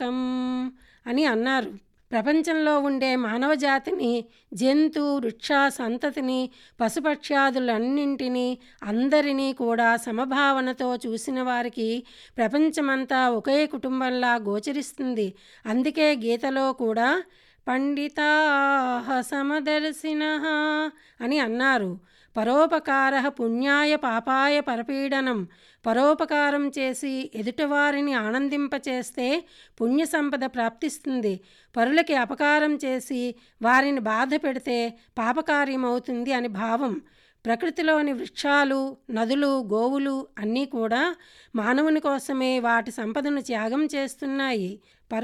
కష్టం అని అన్నారు ప్రపంచంలో ఉండే మానవ జాతిని జంతు వృక్ష సంతతిని పశుపక్ష్యాదులన్నింటినీ అందరినీ కూడా సమభావనతో చూసిన వారికి ప్రపంచమంతా ఒకే కుటుంబంలా గోచరిస్తుంది అందుకే గీతలో కూడా పండితా సమదర్శిన అని అన్నారు పరోపకార పుణ్యాయ పాపాయ పరపీడనం పరోపకారం చేసి ఎదుటివారిని ఆనందింపచేస్తే పుణ్య సంపద ప్రాప్తిస్తుంది పరులకి అపకారం చేసి వారిని బాధ పెడితే పాపకార్యమవుతుంది అని భావం ప్రకృతిలోని వృక్షాలు నదులు గోవులు అన్నీ కూడా మానవుని కోసమే వాటి సంపదను త్యాగం చేస్తున్నాయి